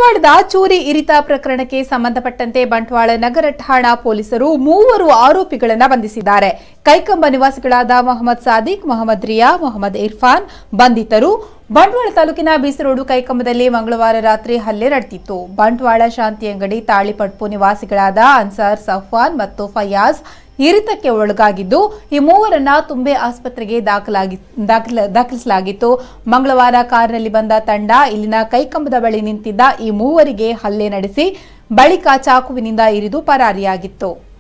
ಬಂಟ್ವಾಳದ ಚೋರಿ ಇರಿತ ಪ್ರಕರಣಕ್ಕೆ ಸಂಬಂಧಪಟ್ಟಂತೆ ಬಂಟ್ವಾಳ ನಗರ ಠಾಣಾ ಪೊಲೀಸರು ಮೂವರು ಆರೋಪಿಗಳನ್ನ ಬಂಧಿಸಿದ್ದಾರೆ ಕೈಕಂಬ ನಿವಾಸಿಗಳಾದ ಮೊಹಮ್ಮದ್ ಸಾದಿಕ್ ಮೊಹಮ್ಮದ್ ರಿಯಾ ಮೊಹಮ್ಮದ್ ಇರ್ಫಾನ್ ಬಂಧಿತರು ಬಂಟ್ವಾಳ ತಾಲೂಕಿನ ಬೀಸರೋಡು ಕೈಕಂಬದಲ್ಲಿ ಮಂಗಳವಾರ ರಾತ್ರಿ ಹಲ್ಲೆ ನಡೆದಿತ್ತು ಬಂಟ್ವಾಳ ಶಾಂತಿ ಅಂಗಡಿ ತಾಳಿಪಟ್ಪು ನಿವಾಸಿಗಳಾದ ಅನ್ಸಾರ್ ಸಫ್ವಾನ್ ಮತ್ತು ಫಯಾಜ್ ಇರಿತಕ್ಕೆ ಒಳಗಾಗಿದ್ದು ಈ ಮೂವರನ್ನ ತುಂಬೆ ಆಸ್ಪತ್ರೆಗೆ ದಾಖಲಾಗಿ ದಾಖಲ ದಾಖಲಿಸಲಾಗಿತ್ತು ಮಂಗಳವಾರ ಕಾರಿನಲ್ಲಿ ಬಂದ ತಂಡ ಇಲ್ಲಿನ ಕೈಕಂಬದ ಬಳಿ ನಿಂತಿದ್ದ ಈ ಮೂವರಿಗೆ ಹಲ್ಲೆ ನಡೆಸಿ ಬಳಿಕ ಚಾಕುವಿನಿಂದ ಇರಿದು ಪರಾರಿಯಾಗಿತ್ತು